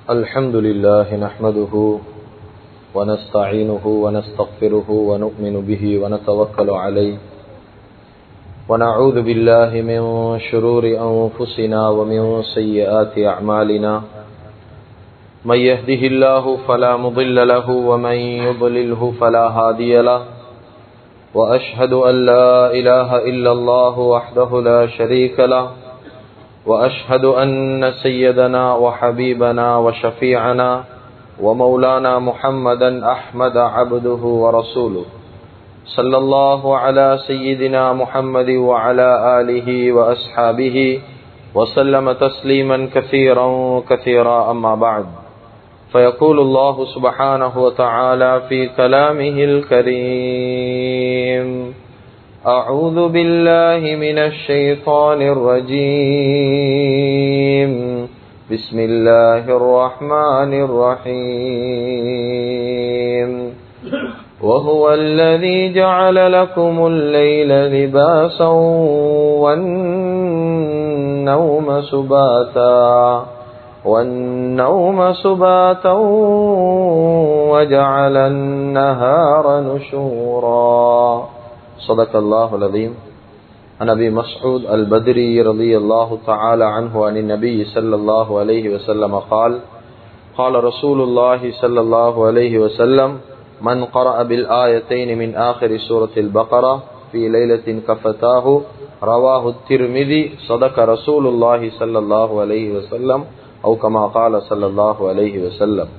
الحمد لله نحمده ونستعينه ونستغفره ونؤمن به ونتوكل عليه ونعوذ بالله من شرور أنفسنا ومن سيئات أعمالنا من يهده الله فلا مضل له ومن يضلله فلا هادي له وأشهد أن لا إله إلا الله وحده لا شريك له وأشهد أن سيدنا وحبيبنا وشفيعنا ومولانا محمدا أحمد عبده ورسوله صلى الله على سيدنا محمد وعلى آله وأصحابه وسلم تسليما كثيرا كثيرا أما بعد فيقول الله سبحانه وتعالى في كلامه الكريم أعوذ بالله من الشيطان الرجيم بسم الله الرحمن الرحيم وهو الذي جعل لكم الليل لباسا والنوم سباتا والنوم سباتا وجعل النهار نشورا صدق الله العظيم عن ابي مسعود البدري رضي الله تعالى عنه عن النبي صلى الله عليه وسلم قال قال رسول الله صلى الله عليه وسلم من قرأ بالآيتين من آخر سورة البقرة في ليلة كفتاه رواه الترمذي صدق رسول الله صلى الله عليه وسلم أو كما قال صلى الله عليه وسلم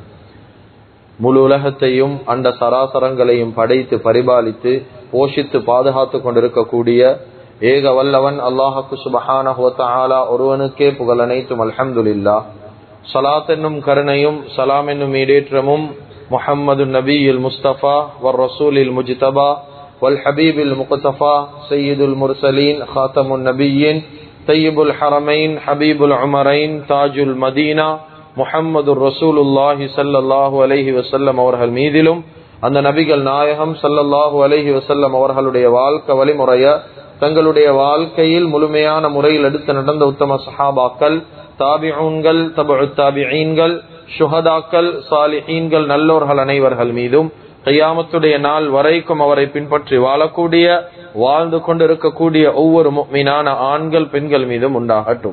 முழு உலகத்தையும் அந்த சராசரங்களையும் படைத்து பரிபாலித்து போஷித்து பாதுகாத்து கொண்டிருக்கக்கூடிய ஏக வல்லவன் அல்லாஹுக்கு சுபஹானா ஒருவனுக்கே புகழ் அனைத்தும் அல்ஹம்துல்லா சலாத் என்னும் கருணையும் சலாம் என்னும் ஈடேற்றமும் முஹம்மது நபியில் முஸ்தபா வர் ரசூலில் முஜ்தபா வல் ஹபீபில் முகத்தபா சையீதுல் முர்சலீன் ஹாத்தமுன் நபியின் தையீபுல் ஹரமைன் ஹபீபுல் உமரைன் தாஜுல் மதீனா முஹம்மது ரசூலுல்லாஹி சல்லாஹூ அலஹி வசல்லம் அவர்கள் மீதிலும் அந்த நபிகள் நாயகம் சல்லல்லாஹூ அலஹி வசல்லம் அவர்களுடைய வாழ்க்கை வழிமுறைய தங்களுடைய வாழ்க்கையில் முழுமையான முறையில் எடுத்து நடந்த உத்தம சஹாபாக்கள் தாபிஊன்கள் தபு தாபிஈன்கள் சுஹதாக்கள் சாலிஹீன்கள் நல்லோர்கள் அனைவர்கள் மீதும் கையாமத்துடைய நாள் வரைக்கும் அவரை பின்பற்றி வாழக்கூடிய வாழ்ந்து கொண்டிருக்கக்கூடிய ஒவ்வொரு மீனான ஆண்கள் பெண்கள் மீதும் உண்டாகட்டும்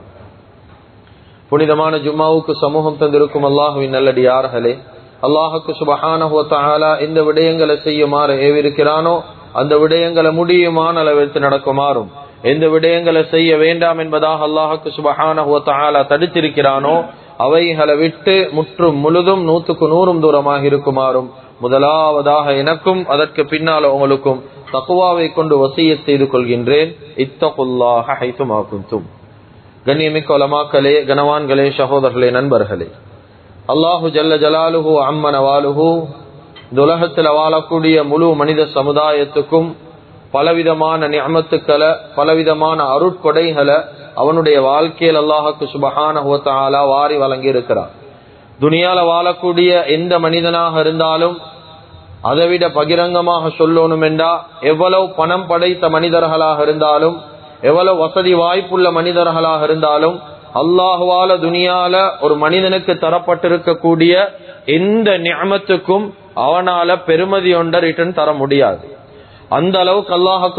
புனிதமான ஜும்மாவுக்கு சமூகம் தந்திருக்கும் அல்லாஹுவின் நல்லடியார்களே அல்லாஹுக்கு சுபஹானா இந்த விடயங்களை செய்யுமாறு ஏவிருக்கிறானோ அந்த விடயங்களை முடியுமான அளவிற்கு நடக்குமாறும் எந்த விடயங்களை செய்ய வேண்டாம் என்பதாக அல்லாஹுக்கு சுபஹானா தடுத்திருக்கிறானோ அவைகளை விட்டு முற்றும் முழுதும் நூத்துக்கு நூறும் தூரமாக இருக்குமாறும் முதலாவதாக எனக்கும் அதற்கு பின்னால் உங்களுக்கும் தக்குவாவை கொண்டு வசிய செய்து கொள்கின்றேன் இத்தகுல்லாக ஹைத்துமாக்கும் கண்ணியமிக்க ஒலமாக்களே கனவான்களே சகோதரர்களே நண்பர்களே அல்லாஹு ஜல்ல ஜலாலுஹு அம்மன வாலுஹு இந்த உலகத்தில் வாழக்கூடிய முழு மனித சமுதாயத்துக்கும் பலவிதமான நியமத்துக்களை பலவிதமான அருட்கொடைகளை அவனுடைய வாழ்க்கையில் அல்லாஹுக்கு சுபகான வாரி வழங்கி இருக்கிறார் துனியால வாழக்கூடிய எந்த மனிதனாக இருந்தாலும் அதை விட பகிரங்கமாக சொல்லணும் என்றா எவ்வளவு பணம் படைத்த மனிதர்களாக இருந்தாலும் எவ்வளவு வசதி வாய்ப்புள்ள மனிதர்களாக இருந்தாலும் அல்லாஹுவால துனியால ஒரு மனிதனுக்கு தரப்பட்டிருக்கக்கூடிய எந்த நியமத்துக்கும் அவனால பெருமதி ஒன்ற ரிட்டர்ன் தர முடியாது அந்த அளவுக்கு அல்லாஹுக்கு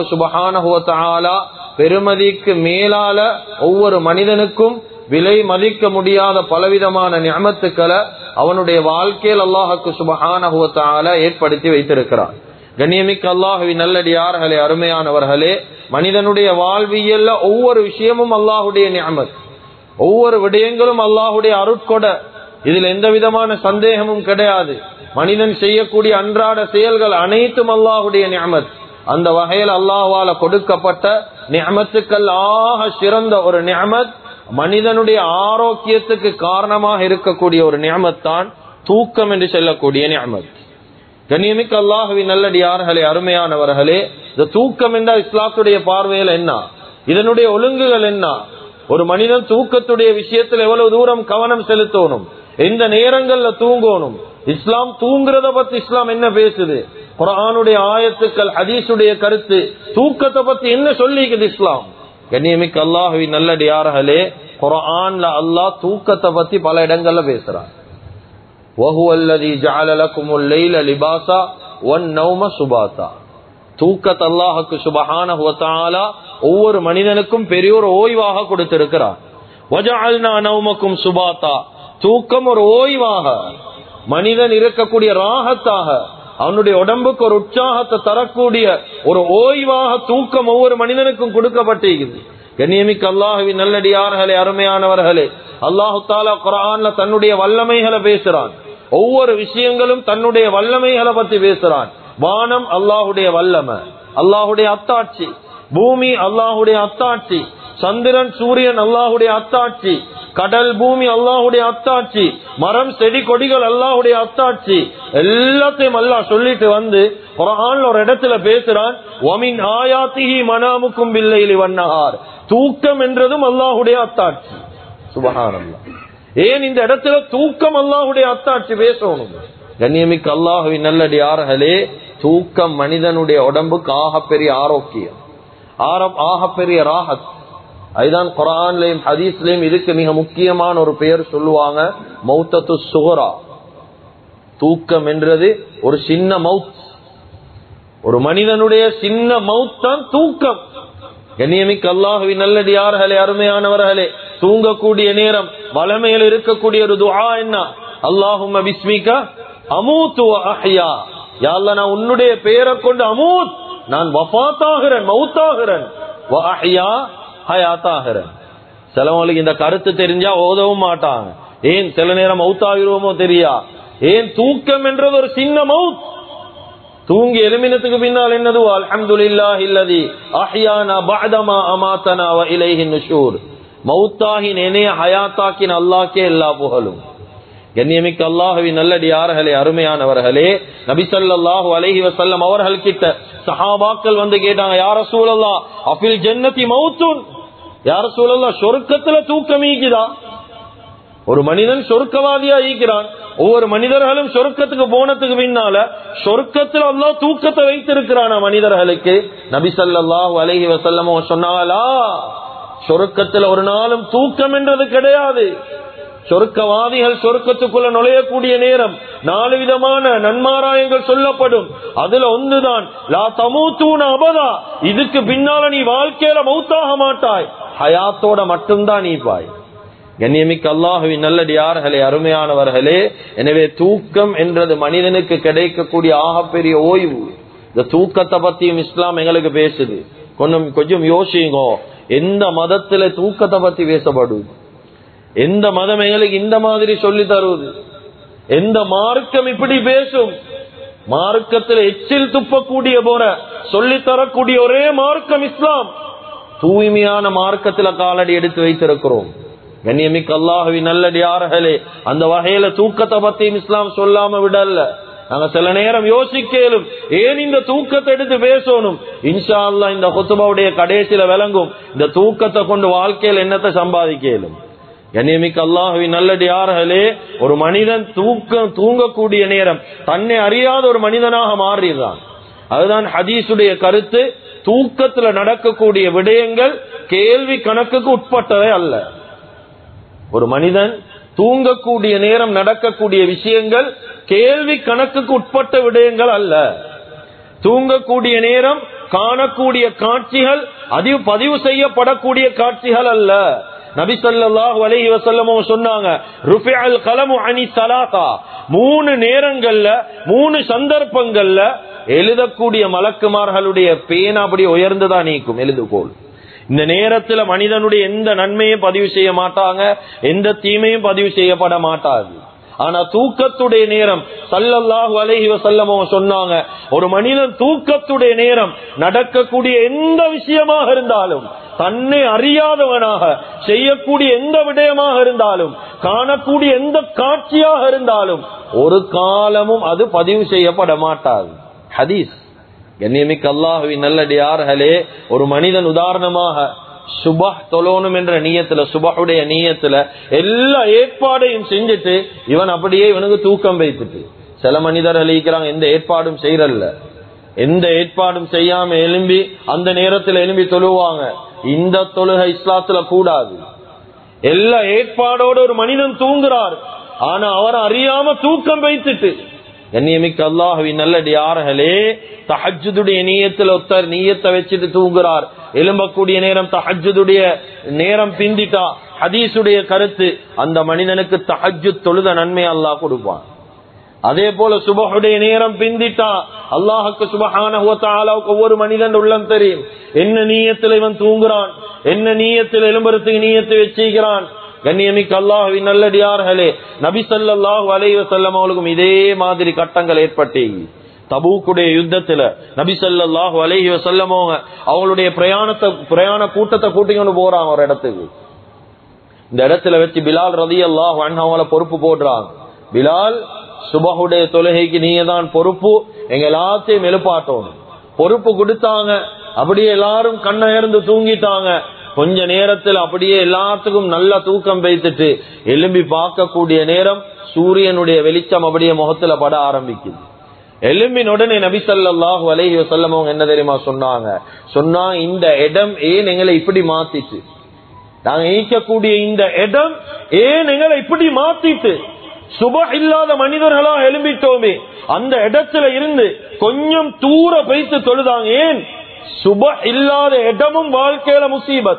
சுபகான பெருமதிக்கு மேலால ஒவ்வொரு மனிதனுக்கும் விலை மதிக்க முடியாத பலவிதமான நியமத்துக்களை அவனுடைய வாழ்க்கையில் அல்லாஹுக்கு சுபகான ஏற்படுத்தி வைத்திருக்கிறான் கண்ணியமிக்க அல்லாஹுவி நல்லடியார்களே அருமையானவர்களே மனிதனுடைய வாழ்வியல்ல ஒவ்வொரு விஷயமும் அல்லாஹுடைய நியமத் ஒவ்வொரு விடயங்களும் அல்லாஹுடைய அருட்கொட இதுல எந்த விதமான சந்தேகமும் கிடையாது மனிதன் செய்யக்கூடிய அன்றாட செயல்கள் அனைத்தும் அல்லாஹுடைய நியமத் அந்த வகையில் அல்லாஹால கொடுக்கப்பட்ட நியமத்துக்கள் ஆக சிறந்த ஒரு நியமத் மனிதனுடைய ஆரோக்கியத்துக்கு காரணமாக இருக்கக்கூடிய ஒரு நியமத்தான் தூக்கம் என்று சொல்லக்கூடிய நியமத் கண்ணியமிக்க அல்லாஹுவி நல்லடியார்களே அருமையானவர்களே இந்த தூக்கம் என்றால் இஸ்லாத்துடைய பார்வையில் என்ன இதனுடைய ஒழுங்குகள் என்ன ஒரு மனிதன் தூக்கத்துடைய விஷயத்தில் எவ்வளவு தூரம் கவனம் செலுத்தணும் எந்த நேரங்கள்ல தூங்கணும் இஸ்லாம் தூங்குறத பத்தி இஸ்லாம் என்ன பேசுது குரானுடைய ஆயத்துக்கள் ஹதீஸுடைய கருத்து தூக்கத்தை பத்தி என்ன சொல்லிக்குது இஸ்லாம் கண்ணியமிக்க அல்லாஹுவின் நல்லடியார்களே குரான்ல அல்லாஹ் தூக்கத்தை பத்தி பல இடங்கள்ல பேசுறான் وهو الذي جعل لكم الليل لباسا والنوم سباتا தூக்கத் அல்லாஹுக்கு சுபஹான ஒவ்வொரு மனிதனுக்கும் பெரிய ஒரு ஓய்வாக கொடுத்திருக்கிறார் வஜஅல்னா நௌமக்கும் சுபாத்தா தூக்கம் ஒரு ஓய்வாக மனிதன் இருக்கக்கூடிய ராகத்தாக அவனுடைய உடம்புக்கு ஒரு உற்சாகத்தை தரக்கூடிய ஒரு ஓய்வாக தூக்கம் ஒவ்வொரு மனிதனுக்கும் கொடுக்கப்பட்டிருக்குது கண்ணியமிக்க அல்லாஹுவின் நல்லடியார்களே அருமையானவர்களே அல்லாஹு தாலா குரான்ல தன்னுடைய வல்லமைகளை பேசுறான் ஒவ்வொரு விஷயங்களும் தன்னுடைய வல்லமைகளை பத்தி பேசுறான் வானம் அல்லாஹுடைய வல்லமை அல்லாஹுடைய அத்தாட்சி பூமி அல்லாஹுடைய அத்தாட்சி சந்திரன் சூரியன் அல்லாஹுடைய அத்தாட்சி கடல் பூமி அல்லாஹுடைய அத்தாட்சி மரம் செடி கொடிகள் அல்லாஹுடைய அத்தாட்சி எல்லாத்தையும் அல்லாஹ் சொல்லிட்டு வந்து குரான்ல ஒரு இடத்துல பேசுறான் ஒமின் ஆயாத்திஹி மனாமுக்கும் பில்லைலி வண்ணஹார் தூக்கம் என்றதும் அல்லாஹுடைய அத்தாட்சி சுபஹானல்லாஹ் ஏன் இந்த இடத்துல தூக்கம் அல்லாஹுடைய அத்தாட்சி பேசணும் கண்ணியமிக்க அல்லாஹுவின் நல்லடியார்களே தூக்கம் மனிதனுடைய உடம்புக்கு ஆகப்பெரிய ஆரோக்கியம் ஆரம் ஆகப்பெரிய ராகத் அதுதான் குரான்லயும் ஹதீஸ்லயும் இதுக்கு மிக முக்கியமான ஒரு பெயர் சொல்லுவாங்க மௌத்தத்து சுகரா தூக்கம் என்றது ஒரு சின்ன மவுத் ஒரு மனிதனுடைய சின்ன மவுத் தான் தூக்கம் கண்ணியமிக்க அல்லாஹுவின் நல்லடியார்களே அருமையானவர்களே தூங்கக்கூடிய நேரம் வளமையில் இருக்கக்கூடிய ஒரு துஆ என்ன அல்லாஹும் பிஸ்மிக அமூத்து அஹ்யா யாழ்ல நான் உன்னுடைய பெயரை கொண்டு அமூத் நான் வஃபாத்தாகிறேன் மவுத்தாகிறேன் அஹ்யா ஹயாத்தாகிறேன் சிலவங்களுக்கு இந்த கருத்து தெரிஞ்சா ஓதவும் மாட்டாங்க ஏன் சில நேரம் மவுத்தாகிருவோமோ தெரியா ஏன் தூக்கம் என்றது ஒரு சின்ன மவுத் தூங்கி எலுமினத்துக்கு பின்னால் என்னது அல்ஹம்துலில்லாஹி இல்லதி அஹ்யானா பஅதமா அமாத்தனா வ இலைஹி நுஷூர் மௌத்தாகி நேனைய ஹயாத்தாக்கின் அல்லாஹ்க்கே எல்லா புகழும் கண்ணியமிக்க அல்லாஹுவின் நல்லடியார்களே அருமையானவர்களே நபிசல்லாஹு அலைஹி வசல்லம் அவர்கள் கிட்ட சஹாபாக்கள் வந்து கேட்டாங்க யார சூழல்லா அபில் ஜன்னதி மௌத்துன் யார சூழல்லா சொர்க்கத்துல தூக்கம் ஈக்குதா ஒரு மனிதன் சொர்க்கவாதியா ஈக்கிறான் ஒவ்வொரு மனிதர்களும் சொர்க்கத்துக்கு போனதுக்கு பின்னால சொர்க்கத்துல அல்லா தூக்கத்தை வைத்திருக்கிறான மனிதர்களுக்கு நபி சல்லாஹூ அலஹி வசல்லமோ சொன்னாலா சொர்க்கத்துல ஒரு நாளும் தூக்கம் என்றது கிடையாது சொர்க்கவாதிகள் சொர்க்கத்துக்குள்ள நுழையக்கூடிய நேரம் நாலு விதமான நன்மாராயங்கள் சொல்லப்படும் அதுல ஒன்றுதான் லா தமூத்தூன அபதா இதுக்கு பின்னால நீ வாழ்க்கையில மௌத்தாக மாட்டாய் ஹயாத்தோட மட்டும்தான் நீ பாய் கண்ணியமிக்க அல்லாஹுவின் நல்லடியார்களே அருமையானவர்களே எனவே தூக்கம் என்றது மனிதனுக்கு கிடைக்கக்கூடிய ஆகப்பெரிய ஓய்வு இந்த தூக்கத்தை பத்தியும் இஸ்லாம் எங்களுக்கு பேசுது கொஞ்சம் கொஞ்சம் யோசிங்க எந்த மதத்துல தூக்கத்தை பத்தி பேசப்படுது எந்த மதம் எங்களுக்கு இந்த மாதிரி சொல்லி தருவது எந்த மார்க்கம் இப்படி பேசும் மார்க்கத்தில் எச்சில் துப்பக்கூடிய போற சொல்லி தரக்கூடிய ஒரே மார்க்கம் இஸ்லாம் தூய்மையான மார்க்கத்துல காலடி எடுத்து வைத்திருக்கிறோம் கண்ணியமிக்க அல்லாஹவி நல்லடியார்களே அந்த வகையில தூக்கத்தை பத்தியும் இஸ்லாம் சொல்லாம விடல நாங்க சில நேரம் யோசிக்கலும் ஏன் இந்த தூக்கத்தை எடுத்து பேசணும் இன்ஷா அல்லா இந்த கொத்துபாவுடைய கடைசியில விளங்கும் இந்த தூக்கத்தை கொண்டு வாழ்க்கையில் என்னத்தை சம்பாதிக்கலும் கண்ணியமிக்க அல்லாஹுவி நல்லடியார்களே ஒரு மனிதன் தூக்க தூங்கக்கூடிய நேரம் தன்னை அறியாத ஒரு மனிதனாக மாறிடுறான் அதுதான் ஹதீஸுடைய கருத்து தூக்கத்துல நடக்கக்கூடிய விடயங்கள் கேள்வி கணக்குக்கு உட்பட்டதே அல்ல ஒரு மனிதன் தூங்கக்கூடிய நேரம் நடக்கக்கூடிய விஷயங்கள் கேள்வி கணக்குக்கு உட்பட்ட விடயங்கள் அல்ல தூங்கக்கூடிய நேரம் காணக்கூடிய காட்சிகள் அதிவு பதிவு செய்யப்படக்கூடிய காட்சிகள் அல்ல நபி ஸல்லல்லாஹு அலைஹி வஸல்லம் சொன்னாங்க ருஃபிஅல் கலமு அனி ஸலாத்தா மூணு நேரங்கள்ல மூணு சந்தர்ப்பங்கள்ல எழுதக்கூடிய மலக்குமார்களுடைய பேனா அப்படி உயர்ந்துதான் நீக்கும் எழுதுகோள் இந்த நேரத்துல மனிதனுடைய எந்த நன்மையும் பதிவு செய்ய மாட்டாங்க எந்த தீமையும் பதிவு செய்யப்பட மாட்டாது ஆனா தூக்கத்துடைய நேரம் சல்லல்லாஹு அலைஹி வஸல்லம் சொன்னாங்க ஒரு மனிதன் தூக்கத்துடைய நேரம் நடக்கக்கூடிய எந்த விஷயமாக இருந்தாலும் தன்னை அறியாதவனாக செய்யக்கூடிய எந்த விடயமாக இருந்தாலும் காணக்கூடிய எந்த காட்சியாக இருந்தாலும் ஒரு காலமும் அது பதிவு செய்யப்பட மாட்டாது ஹதீஸ் கண்ணியமிக்க அல்லாஹுவின் நல்லடியார்களே ஒரு மனிதன் உதாரணமாக சுபஹ் தொழணும் என்ற நீயத்துல சுபஹுடைய நீயத்துல எல்லா ஏற்பாடையும் செஞ்சுட்டு இவன் அப்படியே இவனுக்கு தூக்கம் வைத்துட்டு சில மனிதர்கள் இருக்கிறாங்க எந்த ஏற்பாடும் செய்யறல்ல எந்த ஏற்பாடும் செய்யாம எலும்பி அந்த நேரத்துல எலும்பி தொழுவாங்க இந்த தொழுகை இஸ்லாத்துல கூடாது எல்லா ஏற்பாடோடு ஒரு மனிதன் தூங்குறார் ஆனா அவர் அறியாம தூக்கம் வைத்துட்டு கண்ணியமிக்க அல்லாஹுவின் நல்லடியார்களே தஹஜுடைய நீயத்தில் ஒத்தர் நீயத்தை வச்சுட்டு தூங்குறார் எலும்பக்கூடிய நேரம் தஹஜுடைய நேரம் பிந்திட்டா ஹதீசுடைய கருத்து அந்த மனிதனுக்கு தஹஜு தொழுத நன்மை அல்லாஹ் கொடுப்பான் அதே போல சுபஹுடைய நேரம் பிந்திட்டா அல்லாஹுக்கு சுபஹான ஒவ்வொரு மனிதன் உள்ளம் தெரியும் என்ன நீயத்தில் இவன் தூங்குறான் என்ன நீயத்தில் எலும்புறதுக்கு நீயத்தை வச்சுக்கிறான் கண்ணியமிக்க அல்லாஹுவின் நல்லடியார்களே நபி சல்லாஹூ அலைவ செல்லம் அவளுக்கும் இதே மாதிரி கட்டங்கள் ஏற்பட்டு தபூக்குடைய யுத்தத்துல நபி சல்லாஹூ அலைஹி வசல்லமோங்க அவங்களுடைய பிரயாணத்தை பிரயாண கூட்டத்தை கூட்டிக்கொண்டு போறாங்க ஒரு இடத்துக்கு இந்த இடத்துல வச்சு பிலால் ரதி அல்லாஹ் அவங்கள பொறுப்பு போடுறாங்க பிலால் சுபஹுடைய தொழுகைக்கு நீங்க தான் பொறுப்பு எங்க எல்லாத்தையும் எழுப்பாட்டணும் பொறுப்பு கொடுத்தாங்க அப்படியே எல்லாரும் கண்ணயர்ந்து தூங்கிட்டாங்க கொஞ்ச நேரத்தில் அப்படியே எல்லாத்துக்கும் நல்ல தூக்கம் வைத்துட்டு எலும்பி பார்க்கக்கூடிய நேரம் சூரியனுடைய வெளிச்சம் அப்படியே முகத்துல பட ஆரம்பிக்குது எலும்பின் உடனே நபி சல்லாஹூ அலஹி வசல்லம் அவங்க என்ன தெரியுமா சொன்னாங்க சொன்னா இந்த இடம் ஏன் எங்களை இப்படி மாத்திச்சு நாங்க ஈக்கக்கூடிய இந்த இடம் ஏன் எங்களை இப்படி மாத்திட்டு சுப இல்லாத மனிதர்களா எழும்பிட்டோமே அந்த இடத்துல இருந்து கொஞ்சம் தூர வைத்து தொழுதாங்க ஏன் சுப இல்லாத இடமும் வாழ்க்கையில முசீபத்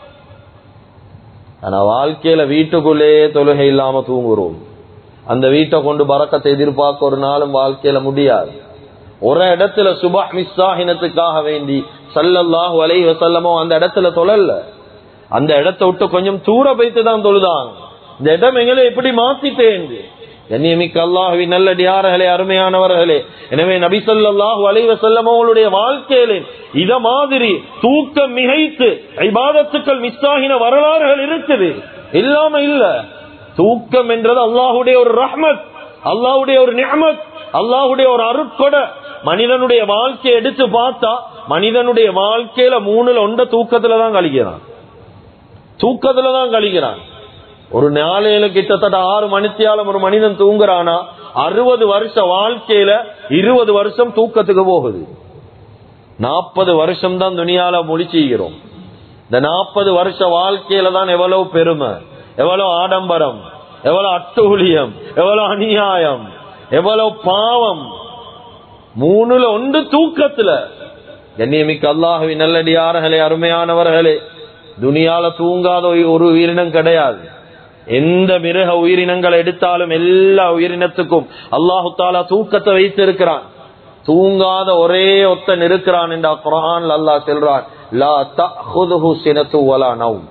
ஆனா வாழ்க்கையில வீட்டுக்குள்ளே தொழுகை இல்லாம தூங்குறோம் அந்த வீட்டை கொண்டு பறக்கத்தை எதிர்பார்க்க ஒரு நாளும் வாழ்க்கையில முடியாது ஒரு இடத்துல சுபா மிஸ்ஸாகினத்துக்காக வேண்டி சல்லல்லாஹு அலைஹி வசல்லமோ அந்த இடத்துல தொழல அந்த இடத்தை விட்டு கொஞ்சம் தூர வைத்து தான் தொழுதாங்க இந்த இடம் எங்களை எப்படி மாத்திட்டேன் கண்ணியமிக்க அல்லாஹுவி நல்லடியார்களே அருமையானவர்களே எனவே நபி சொல்லாஹு அலைவ செல்லமோங்களுடைய வாழ்க்கையிலே இத மாதிரி தூக்கம் மிகைத்து ஐபாதத்துக்கள் மிஸ்ஸாகின வரலாறுகள் இருக்குது இல்லாம இல்ல தூக்கம் என்றது அல்லாஹுடைய ஒரு ரஹ்மத் அல்லாஹுடைய ஒரு நியமத் அல்லாஹுடைய ஒரு அருட்கொட மனிதனுடைய வாழ்க்கையை எடுத்து பார்த்தா மனிதனுடைய வாழ்க்கையில மூணுல ஒன்ற தூக்கத்துல தான் கழிக்கிறான் தூக்கத்துல தான் கழிக்கிறான் ஒரு நாளையில கிட்டத்தட்ட ஆறு மணித்தியாலம் ஒரு மனிதன் தூங்குறானா அறுபது வருஷ வாழ்க்கையில இருபது வருஷம் தூக்கத்துக்கு போகுது நாற்பது வருஷம் தான் துணியால முடிச்சுக்கிறோம் இந்த நாற்பது வருஷ வாழ்க்கையில தான் எவ்வளவு பெருமை எவ்வளவு ஆடம்பரம் எவ்வளவு அட்டுகுலியம் எவ்வளவு அநியாயம் எவ்வளவு பாவம் மூணுல ஒன்று தூக்கத்துல கண்ணியமிக்க அல்லாஹவி நல்லடியார்களே அருமையானவர்களே துனியால தூங்காத ஒரு உயிரினம் கிடையாது எந்த மிருக உயிரினங்களை எடுத்தாலும் எல்லா உயிரினத்துக்கும் அல்லாஹு தாலா தூக்கத்தை வைத்திருக்கிறான் தூங்காத ஒரே ஒத்தன் இருக்கிறான் என்ற குரான் அல்லாஹ் சொல்றான் லா தஹுதுஹு சினத்து வலா நவும்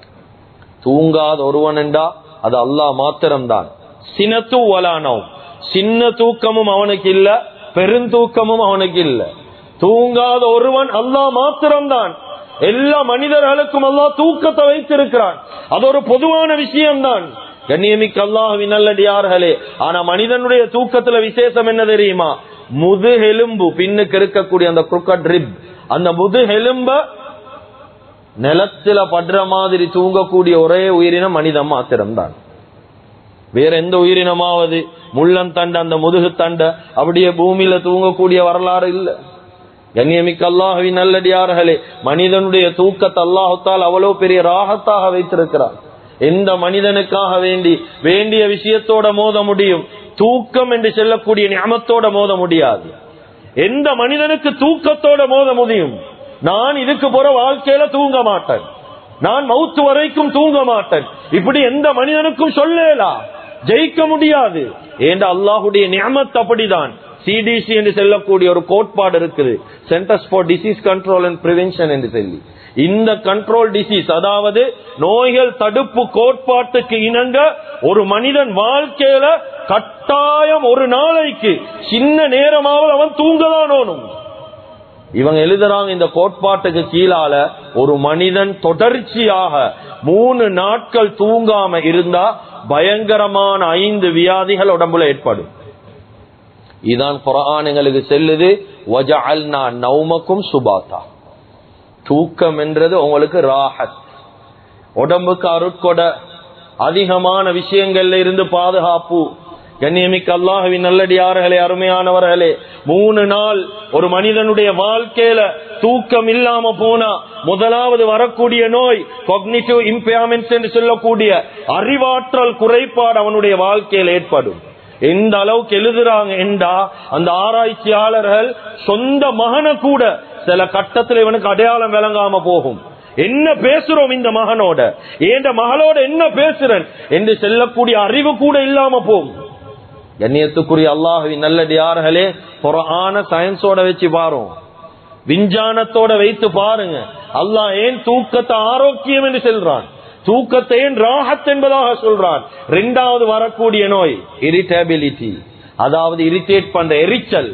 தூங்காத ஒருவன் என்றா அது அல்லாஹ் மாத்திரம்தான் சினத்து வலா நவும் சின்ன தூக்கமும் அவனுக்கு இல்ல பெருந்தூக்கமும் அவனுக்கு இல்ல தூங்காத ஒருவன் அல்லாஹ் மாத்திரம்தான் எல்லா மனிதர்களுக்கும் அல்லாஹ் தூக்கத்தை வைத்திருக்கிறான் அது ஒரு பொதுவான விஷயம்தான் கண்ணியமிக்க அல்லாஹுவின் நல்லடியார்களே ஆனா மனிதனுடைய தூக்கத்துல விசேஷம் என்ன தெரியுமா முதுகெலும்பு பின்னுக்கு இருக்கக்கூடிய அந்த குருக்கட் ரிப் அந்த முதுகெலும்ப நிலத்துல படுற மாதிரி தூங்கக்கூடிய ஒரே உயிரினம் மனிதன் மாத்திரம்தான் வேற எந்த உயிரினமாவது முள்ளன் தண்டை அந்த முதுகு தண்டை அப்படியே பூமியில தூங்கக்கூடிய வரலாறு இல்லை கண்ணியமிக்க அல்லாஹுவின் நல்லடியார்களே மனிதனுடைய தூக்கத்தை அல்லாஹத்தால் அவ்வளவு பெரிய ராகத்தாக வைத்திருக்கிறார் எந்த மனிதனுக்காக வேண்டி வேண்டிய விஷயத்தோட மோத முடியும் தூக்கம் என்று சொல்லக்கூடிய ஞாபகத்தோட மோத முடியாது எந்த மனிதனுக்கு தூக்கத்தோட மோத முடியும் நான் இதுக்கு போற வாழ்க்கையில தூங்க மாட்டேன் நான் மவுத்து வரைக்கும் தூங்க மாட்டேன் இப்படி எந்த மனிதனுக்கும் சொல்லலாம் ஜெயிக்க முடியாது ஏண்ட அல்லாஹுடைய நியமத் அப்படிதான் சிடிசி என்று சொல்லக்கூடிய ஒரு கோட்பாடு இருக்குது centres for disease control and prevention என்று சொல்லி இந்த கண்ட்ரோல் டிசீஸ் அதாவது நோய்கள் தடுப்பு கோட்பாட்டுக்கு இணங்க ஒரு மனிதன் வாழ்க்கையில கட்டாயம் ஒரு நாளைக்கு சின்ன நேரமாவது அவன் தூங்கதானோனும் இவங்க எழுதுறாங்க இந்த கோட்பாட்டுக்கு கீழால ஒரு மனிதன் தொடர்ச்சியாக மூணு நாட்கள் தூங்காம இருந்தா பயங்கரமான ஐந்து வியாதிகள் உடம்புல ஏற்படும் இதான் குரான் எங்களுக்கு செல்லுது வஜஅல்னா நௌமக்கும் சுபாத்தா தூக்கம் என்றது உங்களுக்கு ராஹத் உடம்புக்கு அருட்கொட அதிகமான விஷயங்கள்ல இருந்து பாதுகாப்பு கண்ணியமிக்க அல்லாஹுவின் நல்லடியார்களே அருமையானவர்களே மூணு நாள் ஒரு மனிதனுடைய வாழ்க்கையில தூக்கம் இல்லாம போனா முதலாவது வரக்கூடிய நோய் காக்னிட்டிவ் இம்பேர்மெண்ட்ஸ் என்று சொல்லக்கூடிய அறிவாற்றல் குறைபாடு அவனுடைய வாழ்க்கையில் ஏற்படும் எந்த அளவுக்கு எழுதுறாங்க என்றா அந்த ஆராய்ச்சியாளர்கள் சொந்த மகனை கூட சில கட்டத்தில் இவனுக்கு அடையாளம் விளங்காம போகும் என்ன பேசுறோம் இந்த மகனோட ஏண்ட மகளோட என்ன பேசுறேன் என்று செல்லக்கூடிய அறிவு கூட இல்லாம போகும் கண்ணியத்துக்குரிய அல்லாஹுவின் நல்லடியார்களே புறான சயின்ஸோட வச்சு பாரும் விஞ்ஞானத்தோட வைத்து பாருங்க அல்லாஹ் ஏன் தூக்கத்தை ஆரோக்கியம் என்று சொல்றான் தூக்கத்தை ஏன் ராகத் என்பதாக சொல்றான் இரண்டாவது வரக்கூடிய நோய் இரிட்டபிலிட்டி அதாவது இரிட்டேட் பண்ற எரிச்சல்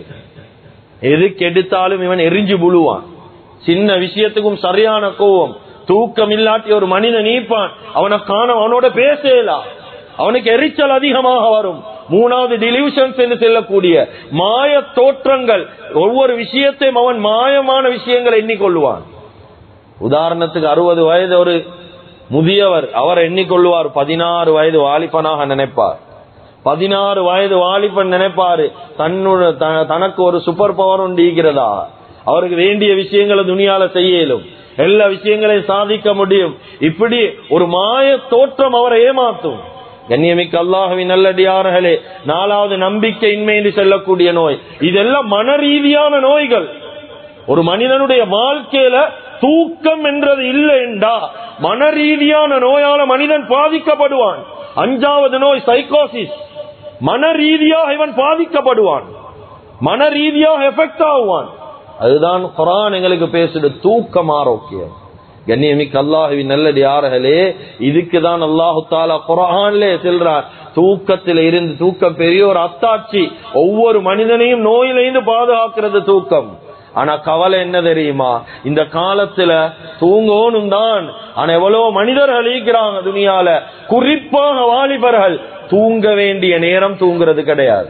எதுக்கு எடுத்தாலும் இவன் எரிஞ்சு புழுவான் சின்ன விஷயத்துக்கும் சரியான கோவம் தூக்கம் இல்லாட்டி ஒரு மனிதன் நீப்பான் அவனை காண அவனோட பேசலாம் அவனுக்கு எரிச்சல் அதிகமாக வரும் மூணாவது டிலியூஷன்ஸ் என்று செல்லக்கூடிய மாய தோற்றங்கள் ஒவ்வொரு விஷயத்தையும் அவன் மாயமான விஷயங்களை எண்ணிக்கொள்வான் உதாரணத்துக்கு அறுபது வயது ஒரு முதியவர் அவர் எண்ணிக்கொள்வார் பதினாறு வயது வாலிபனாக நினைப்பார் பதினாறு வயது வாலிபன் நினைப்பாரு தன்னுடைய த- தனக்கு ஒரு சூப்பர் பவர் உண்டு ஈகிறதா அவருக்கு வேண்டிய விஷயங்களை துணியால செய்யலும் எல்லா விஷயங்களையும் சாதிக்க முடியும் இப்படி ஒரு மாய தோற்றம் அவரை ஏமாத்தும் கண்ணியமிக்க அல்லாஹுவின் நல்லடியார்களே நாலாவது நம்பிக்கையின்மை என்று சொல்லக்கூடிய நோய் இதெல்லாம் மன ரீதியான நோய்கள் ஒரு மனிதனுடைய வாழ்க்கையில தூக்கம் என்றது இல்லை என்றா மன ரீதியான நோயால மனிதன் பாதிக்கப்படுவான் அஞ்சாவது நோய் சைக்கோசிஸ் மன ரீதியாக இவன் பாதிக்கப்படுவான் மன ரீதியாக எஃபெக்ட் ஆகுவான் அதுதான் குரான் எங்களுக்கு பேசுது தூக்கம் ஆரோக்கியம் கண்ணியமிக்க அல்லாஹுவின் நல்லடியார்களே இதுக்கு தான் அல்லாஹு தாலா குரான்லே செல்றார் தூக்கத்தில் இருந்து தூக்கம் பெரிய ஒரு அத்தாட்சி ஒவ்வொரு மனிதனையும் நோயிலிருந்து பாதுகாக்கிறது தூக்கம் ஆனா கவலை என்ன தெரியுமா இந்த காலத்துல தூங்கணும் தான் ஆனா எவ்வளவு மனிதர்கள் இருக்கிறாங்க துணியால குறிப்பாக வாலிபர்கள் தூங்க வேண்டிய நேரம் தூங்குறது கிடையாது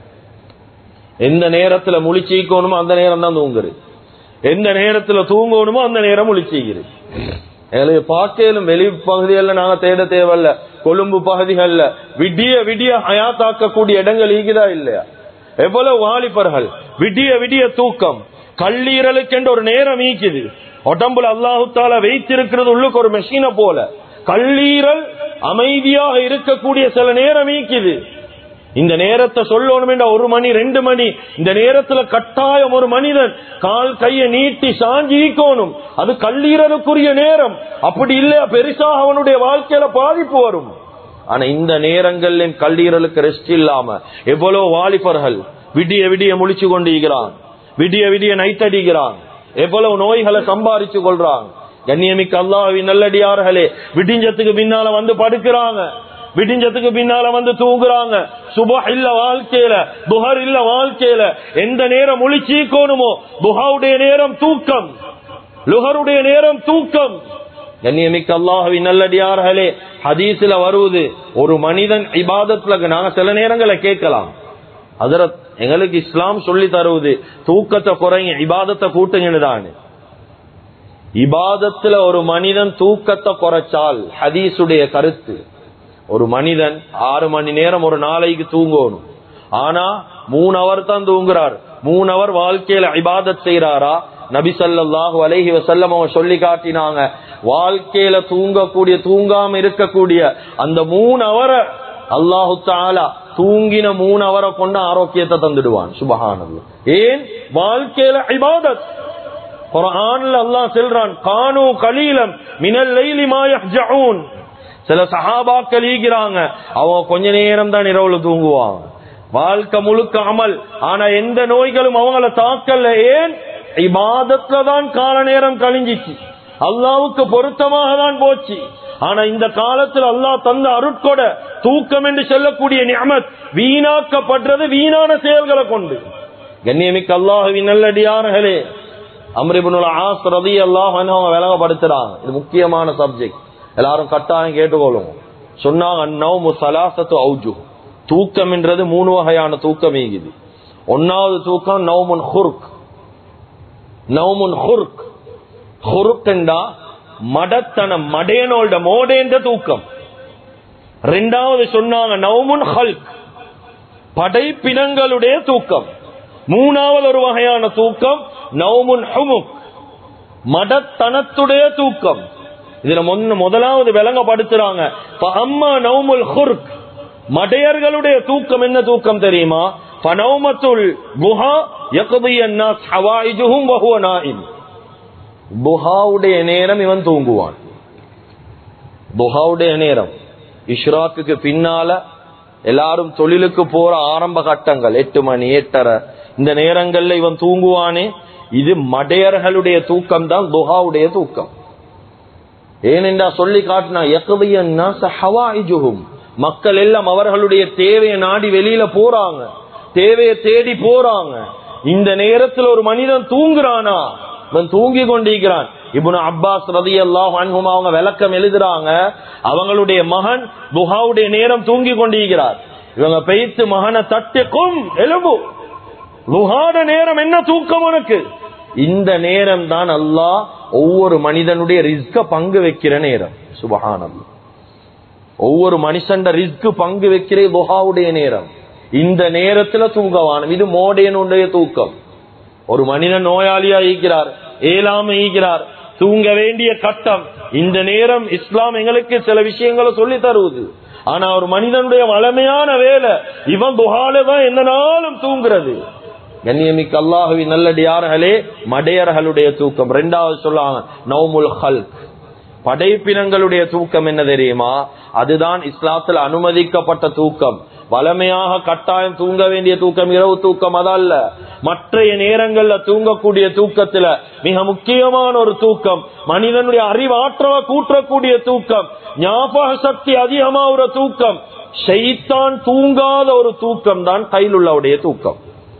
எந்த நேரத்துல முழிச்சிக்கணுமோ அந்த நேரம் தான் தூங்குறது எந்த நேரத்துல தூங்கணுமோ அந்த நேரம் முழிச்சிக்கிறது எங்களுக்கு பார்க்கலும் வெளி பகுதிகளில் நாங்க தேட தேவையில்ல கொழும்பு பகுதிகள்ல விடிய விடிய அயாத்தாக்கக்கூடிய இடங்கள் ஈகுதா இல்லையா எவ்வளவு வாலிபர்கள் விடிய விடிய தூக்கம் கல்லீரலுக்கென்று ஒரு நேரம் ஈக்குது உடம்புல அல்லாஹு தாலா வைத்திருக்கிறது உள்ளுக்கு ஒரு மெஷினை போல கல்லீரல் அமைதியாக இருக்கக்கூடிய சில நேரம் ஈக்குது இந்த நேரத்தை சொல்லணும் என்ற ஒரு மணி ரெண்டு மணி இந்த நேரத்துல கட்டாயம் ஒரு மனிதன் கால் கையை நீட்டி சாஞ்சி ஈக்கணும் அது கல்லீரலுக்குரிய நேரம் அப்படி இல்லையா பெருசாக அவனுடைய வாழ்க்கையில பாதிப்பு வரும் ஆனா இந்த நேரங்கள்ல கல்லீரலுக்கு ரெஸ்ட் இல்லாம எவ்வளவு வாலிபர்கள் விடிய விடிய முழிச்சு கொண்டிருக்கிறான் விடிய விடிய நைட் அடிக்கிறான் எவ்வளவு நோய்களை சம்பாரிச்சு கொள்றாங்க கண்ணியமிக்க அல்லாஹ்வின் நல்லடியார்களே விடிஞ்சத்துக்கு பின்னால வந்து படுக்கிறாங்க விடிஞ்சத்துக்கு பின்னால வந்து தூங்குறாங்க சுப இல்ல வாழ்க்கையில புகர் இல்ல வாழ்க்கையில எந்த நேரம் முழிச்சீக்கோணுமோ புகாவுடைய நேரம் தூக்கம் லுகருடைய நேரம் தூக்கம் கண்ணியமிக்க அல்லாஹுவின் நல்லடியார்களே ஹதீஸ்ல வருவது ஒரு மனிதன் இபாதத்துல நாங்க சில நேரங்களை கேட்கலாம் அதரத் எங்களுக்கு இஸ்லாம் சொல்லி தருவது தூக்கத்தை குறைங்க இபாதத்தை கூட்டுங்கன்னு தான் இபாதத்துல ஒரு மனிதன் தூக்கத்தை குறைச்சால் ஹதீஸுடைய கருத்து ஒரு மனிதன் ஆறு மணி நேரம் ஒரு நாளைக்கு தூங்கணும் ஆனா மூணு அவர் தான் தூங்குறார் மூணு அவர் வாழ்க்கையில இபாதத் செய்யறாரா நபி ஸல்லல்லாஹு அலைஹி வஸல்லம் அவங்க சொல்லி காட்டினாங்க வாழ்க்கையில தூங்கக்கூடிய தூங்காம இருக்கக்கூடிய அந்த மூணு அவரை அல்லாஹு தாலா தூங்கின மூணு அவரை கொண்டு ஆரோக்கியத்தை தந்துடுவான் சுபஹானல்லாஹ் ஏன் வாழ்க்கையில இபாதத் குர்ஆன்ல அல்லாஹ் சொல்றான் கானு கலீலம் மினல் லைலி மா யஹ்ஜஊன் சில சஹாபாக்கள் ஈகிறாங்க அவங்க கொஞ்ச நேரம் தான் இரவுல தூங்குவாங்க வாழ்க்கை முழுக்க அமல் ஆனா எந்த நோய்களும் அவங்கள தாக்கல ஏன் இபாதத்துல தான் கால நேரம் கழிஞ்சிச்சு அல்லாவுக்கு பொருத்தமாக தான் போச்சு ஆனா இந்த காலத்தில் அல்லாஹ் தந்த அருட்கொட தூக்கம் என்று சொல்லக்கூடிய நியமத் வீணாக்கப்படுறது வீணான செயல்களை கொண்டு கண்ணியமிக்க அல்லாஹுவின் நல்லடியார்களே அம்ரிபுனுல் ஆஸ் ரதி அல்லாஹ் அவங்க விளங்கப்படுத்துறாங்க இது முக்கியமான சப்ஜெக்ட் எல்லாரும் கட்டாயம் கேட்டுக்கொள்ளும் சொன்னாங்க நௌமு சலாசத்து அவுஜு தூக்கம் என்றது மூணு வகையான தூக்கம் ஈகுது ஒன்னாவது தூக்கம் நௌமுன் ஹுர்க் நௌமுன் ஹுர்க் ஹுருக் என்றா மடத்தனம் மடேனோட மோடேந்த தூக்கம் ரெண்டாவது சொன்னாங்க நௌமுன் ஹல்க் படைப்பினங்களுடைய தூக்கம் மூணாவது ஒரு வகையான தூக்கம் நௌமுன் ஹுமுக் மடத்தனத்துடைய தூக்கம் இதுல முன்ன முதலாவது விளங்கப்படுத்துறாங்க அம்மா நௌமுல் ஹுர்க் மடையர்களுடைய தூக்கம் என்ன தூக்கம் தெரியுமா பனௌமத்துல் குஹா யக்தியன்னாஸ் ஹவாயிஜுஹும் வஹுவ நாயிம் துஹாவுடைய நேரம் இவன் தூங்குவான் துஹாவுடைய நேரம் இஷ்ராக்குக்கு பின்னால எல்லாரும் தொழிலுக்கு போற ஆரம்ப கட்டங்கள் எட்டு மணி எட்டரை இந்த நேரங்கள்ல இவன் தூங்குவானே இது மடையர்களுடைய தூக்கம் தான் துஹாவுடைய தூக்கம் ஏனென்றா சொல்லி காட்டினா மக்கள் எல்லாம் அவர்களுடைய தேவையை நாடி வெளியில போறாங்க தேவையை தேடி போறாங்க இந்த நேரத்தில் ஒரு மனிதன் தூங்குறானா இவன் தூங்கி கொண்டிருக்கிறான் இப்னு அப்பாஸ் ரதி அல்லாஹ் அவங்க விளக்கம் எழுதுறாங்க அவங்களுடைய மகன் துஹாவுடைய நேரம் தூங்கி கொண்டிருக்கிறார் இவங்க பெய்த்து மகனை தட்டிக்கும் எலும்பு லுஹாட நேரம் என்ன தூக்கம் உனக்கு இந்த நேரம் தான் அல்லாஹ் ஒவ்வொரு மனிதனுடைய ரிஸ்க பங்கு வைக்கிற நேரம் சுபஹானம் ஒவ்வொரு மனுஷன் ரிஸ்க் பங்கு வைக்கிற லுஹாவுடைய நேரம் இந்த நேரத்துல தூங்கவானம் இது மோடையனுடைய தூக்கம் ஒரு மனிதன் நோயாளியா ஈக்கிறார் ஏலாம ஈக்கிறார் தூங்க வேண்டிய கட்டம் இந்த நேரம் இஸ்லாம் எங்களுக்கு சில விஷயங்களை சொல்லி தருவது ஆனா ஒரு மனிதனுடைய வளமையான வேலை இவன் துகால தான் எந்த நாளும் தூங்குறது கண்ணியமிக்க அல்லாஹுவி நல்லடியார்களே மடையர்களுடைய தூக்கம் ரெண்டாவது சொல்லாங்க நௌமுல் ஹல்க் படைப்பினங்களுடைய தூக்கம் என்ன தெரியுமா அதுதான் இஸ்லாத்தில் அனுமதிக்கப்பட்ட தூக்கம் வளமையாக கட்டாயம் தூங்க வேண்டிய தூக்கம் இரவு தூக்கம் அதல்ல மற்றைய நேரங்கள்ல தூங்கக்கூடிய தூக்கத்துல மிக முக்கியமான ஒரு தூக்கம் மனிதனுடைய அறிவாற்றலை கூற்றக்கூடிய தூக்கம் ஞாபக சக்தி அதிகமா ஒரு தூக்கம் ஷைத்தான் தூங்காத ஒரு தூக்கம் தான் கையில் உள்ளவுடைய தூக்கம்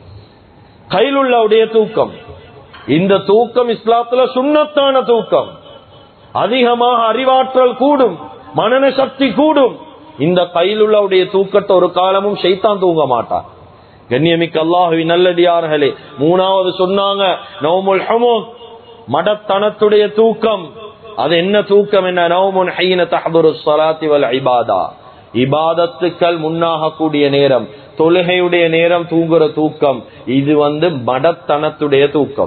கையில் உள்ளவுடைய தூக்கம் இந்த தூக்கம் இஸ்லாத்துல சுண்ணத்தான தூக்கம் அதிகமாக அறிவாற்றல் கூடும் மனன சக்தி கூடும் இந்த கையில் உள்ளவுடைய தூக்கத்தை ஒரு காலமும் ஷைத்தான் தூங்க மாட்டான் கண்ணியமிக்க அல்லாஹுவி நல்லடியார்களே மூணாவது சொன்னாங்க நோமுல் ஹமோக் மடத்தனத்துடைய தூக்கம் அது என்ன தூக்கம் என்ன நோமுன் ஹைன தஹதுரு ஸலாத்தி வல் இபாதா இபாதத்துக்கள் முன்னாக கூடிய நேரம் தொழுகையுடைய நேரம் தூங்குற தூக்கம் இது வந்து மடத்தனத்துடைய தூக்கம்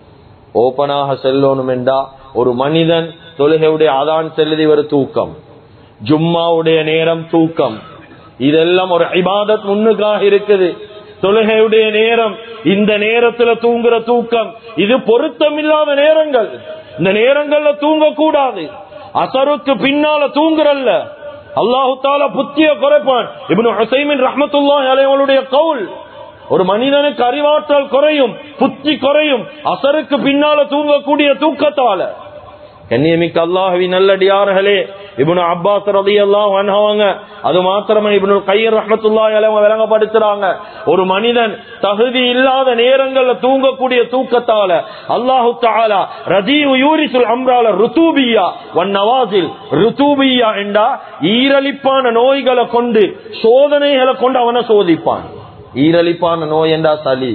ஓபனாக செல்லணும் என்றா ஒரு மனிதன் தொழுகையுடைய அதான் செல்லுதி ஒரு தூக்கம் ஜும்மாவுடைய நேரம் தூக்கம் இதெல்லாம் ஒரு இபாதத் முன்னுக்காக இருக்குது தொழுகையுடைய நேரம் இந்த நேரத்துல தூங்குற தூக்கம் இது பொருத்தமில்லாத நேரங்கள் இந்த நேரங்கள்ல தூங்க கூடாது அசருக்கு பின்னால தூங்குறல்ல அல்லாஹு தாலா புத்திய குறைப்பான் இப்னு ஹுசைமின் ரஹ்மத்துல்லாஹி அலைஹிவளுடைய கவுல் ஒரு மனிதனுக்கு அறிவாற்றல் குறையும் புத்தி குறையும் அசருக்கு பின்னால தூங்கக்கூடிய தூக்கத்தால கண்ணியமிக்க அல்லாஹவி நல்லடியார்களே இப்னு அப்பாஸ் ரதி எல்லாம் அன்ஹவங்க அது மாத்திரமே இப்னு கையர் ரஹமத்துல்லாஹி அலைஹி விளங்கப்படுத்துறாங்க ஒரு மனிதன் தகுதி இல்லாத நேரங்கள்ல தூங்கக்கூடிய தூக்கத்தால அல்லாஹு தஆலா ரஜீவு யூரிசுல் அம்ரால ருதூபியா வன் நவாசில் ருதூபியா என்றா ஈரலிப்பான நோய்களை கொண்டு சோதனைகளை கொண்டு அவனை சோதிப்பான் ஈரலிப்பான நோய் என்றா சளி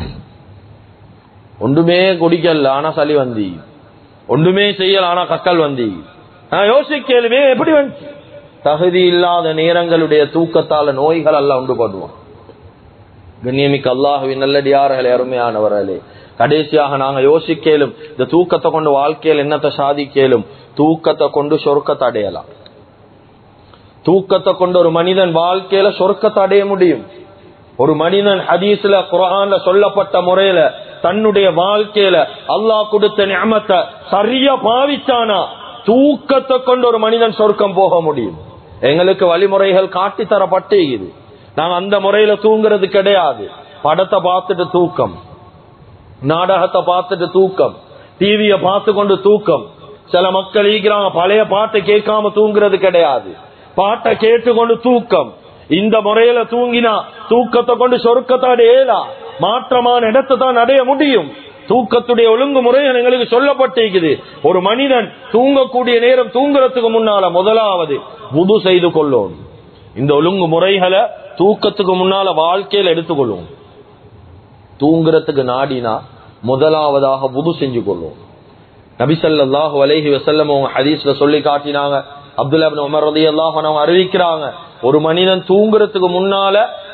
ஒன்றுமே குடிக்கல ஆனா சளி வந்தி ஒன்றுமே செய்யல ஆனா கக்கல் வந்தி நான் யோசிக்கலுமே எப்படி வந்து தகுதி இல்லாத நேரங்களுடைய தூக்கத்தால நோய்கள் எல்லாம் உண்டு பண்ணுவான் கண்ணியமிக்க அல்லாஹுவின் நல்லடியார்களே அருமையானவர்களே கடைசியாக நாங்க யோசிக்கலும் இந்த தூக்கத்தை கொண்டு வாழ்க்கையில் என்னத்தை சாதிக்கலும் தூக்கத்தை கொண்டு சொர்க்கத்தை அடையலாம் தூக்கத்தை கொண்டு ஒரு மனிதன் வாழ்க்கையில சொர்க்கத்தை அடைய முடியும் ஒரு மனிதன் ஹதீஸ்ல குரான்ல சொல்லப்பட்ட முறையில தன்னுடைய வாழ்க்கையில அல்லாஹ் கொடுத்த ஞாபகத்தை சரியா பாவிச்சானா தூக்கத்தை கொண்டு ஒரு மனிதன் சொர்க்கம் போக முடியும் எங்களுக்கு வழிமுறைகள் காட்டி தரப்பட்டே இது நாங்க அந்த முறையில தூங்குறது கிடையாது படத்தை பார்த்துட்டு தூக்கம் நாடகத்தை பார்த்துட்டு தூக்கம் டிவிய பார்த்து கொண்டு தூக்கம் சில மக்கள் ஈக்கிறாங்க பழைய பாட்டை கேட்காம தூங்குறது கிடையாது பாட்டை கேட்டுக்கொண்டு தூக்கம் இந்த முறையில தூங்கினா தூக்கத்தை கொண்டு சொருக்கத்தை அடையலா மாற்றமான இடத்தை தான் அடைய முடியும் தூக்கத்துடைய ஒழுங்குமுறைகள் எங்களுக்கு சொல்லப்பட்டிருக்குது ஒரு மனிதன் தூங்கக்கூடிய நேரம் தூங்குறதுக்கு முன்னால முதலாவது புது செய்து கொள்ளும் இந்த ஒழுங்கு முறைகளை தூக்கத்துக்கு முன்னால வாழ்க்கையில எடுத்துக்கொள்ளும் தூங்குறதுக்கு நாடினா முதலாவதாக புது செஞ்சு கொள்ளும் நபிசல்லாஹு அலைஹி வசல்லம் அவங்க ஹதீஸ்ல சொல்லி காட்டினாங்க அப்துல்லா உமர் ரதி அல்லாஹ் அறிவிக்கிறாங்க ஒரு மனிதன் தூங்குறதுக்கு முன்னால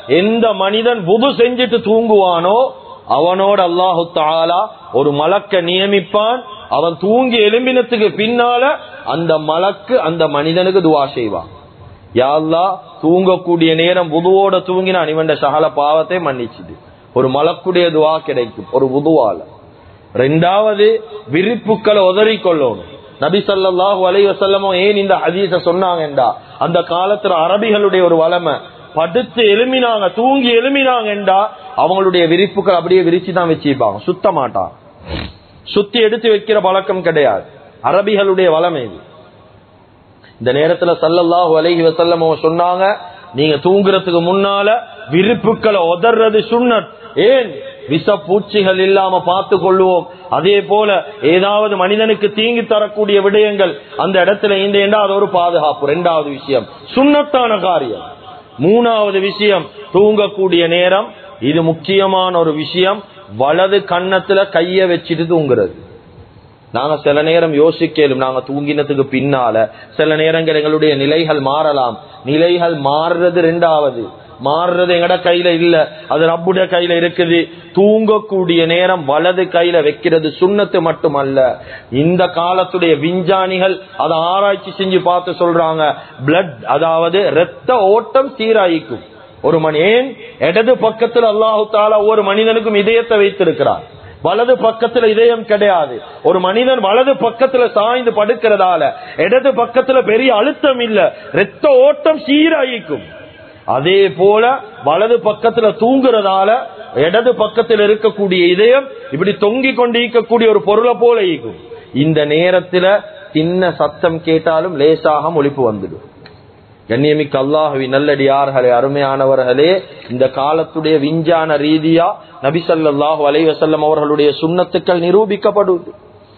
எந்த மனிதன் புது செஞ்சுட்டு தூங்குவானோ அவனோட அல்லாஹு தாலா ஒரு மலக்க நியமிப்பான் அவன் தூங்கி எலும்பினத்துக்கு பின்னால அந்த மலக்கு அந்த மனிதனுக்கு துவா செய்வான் யாழ்லா தூங்கக்கூடிய நேரம் புதுவோட தூங்கினான் இவன் சகல பாவத்தை மன்னிச்சுது ஒரு மலக்குடைய துவா கிடைக்கும் ஒரு புதுவால ரெண்டாவது விரிப்புக்களை உதறி கொள்ளணும் நபி ஸல்லல்லாஹு அலைஹி வஸல்லமோ ஏன் இந்த ஹதீஸ சொன்னாங்கண்டா அந்த காலத்துல அரபிகளுடைய ஒரு வளமை படுத்து எழுமினாங்க தூங்கி எழுமினாங்கண்டா அவங்களுடைய விரிப்புகள் அப்படியே விரிச்சு தான் வச்சிருப்பாங்க சுத்த மாட்டான் சுத்தி எடுத்து வைக்கிற பழக்கம் கிடையாது அரபிகளுடைய வளமை இது இந்த நேரத்துல சல்லல்லாஹு அலைஹி வஸல்லம் அவங்க சொன்னாங்க நீங்க தூங்குறதுக்கு முன்னால விருப்புக்களை உதறது சுண்ணத் ஏன் விஷ பூச்சிகள் இல்லாம பார்த்து கொள்வோம் அதே போல ஏதாவது மனிதனுக்கு தீங்கி தரக்கூடிய விடயங்கள் அந்த இடத்துல இந்த ஏண்டா அது ஒரு பாதுகாப்பு ரெண்டாவது விஷயம் சுண்ணத்தான காரியம் மூணாவது விஷயம் தூங்கக்கூடிய நேரம் இது முக்கியமான ஒரு விஷயம் வலது கன்னத்துல கைய வச்சுட்டு தூங்குறது நாங்க சில நேரம் யோசிக்கலும் நாங்க தூங்கினதுக்கு பின்னால சில நேரங்கள் எங்களுடைய நிலைகள் மாறலாம் நிலைகள் மாறுறது ரெண்டாவது மாறுறது எங்கட கையில இல்ல அது ரப்புடைய கையில இருக்குது தூங்கக்கூடிய நேரம் வலது கையில வைக்கிறது சுண்ணத்து மட்டுமல்ல இந்த காலத்துடைய விஞ்ஞானிகள் அதை ஆராய்ச்சி செஞ்சு பார்த்து சொல்றாங்க பிளட் அதாவது ரத்த ஓட்டம் சீராயிக்கும் ஒரு மணி ஏன் இடது பக்கத்தில் அல்லாஹு தாலா ஒரு மனிதனுக்கும் இதயத்தை வைத்திருக்கிறார் வலது பக்கத்துல இதயம் கிடையாது ஒரு மனிதன் வலது பக்கத்துல சாய்ந்து படுக்கிறதால இடது பக்கத்துல பெரிய அழுத்தம் இல்ல ரத்த ஓட்டம் சீராயிக்கும் அதே போல வலது பக்கத்துல தூங்குறதால இடது பக்கத்தில் இருக்கக்கூடிய இதயம் இப்படி தொங்கிக் கொண்டிருக்கக்கூடிய ஒரு பொருளை போல ஈக்கும் இந்த நேரத்துல சின்ன சத்தம் கேட்டாலும் லேசாக ஒழிப்பு வந்துடும் கண்ணியமிக்க அல்லாஹவி நல்லடியார்களே அருமையானவர்களே இந்த காலத்துடைய விஞ்ஞான ரீதியா நபிசல்லாஹு அலைவசல்லம் அவர்களுடைய சுண்ணத்துக்கள் நிரூபிக்கப்படுது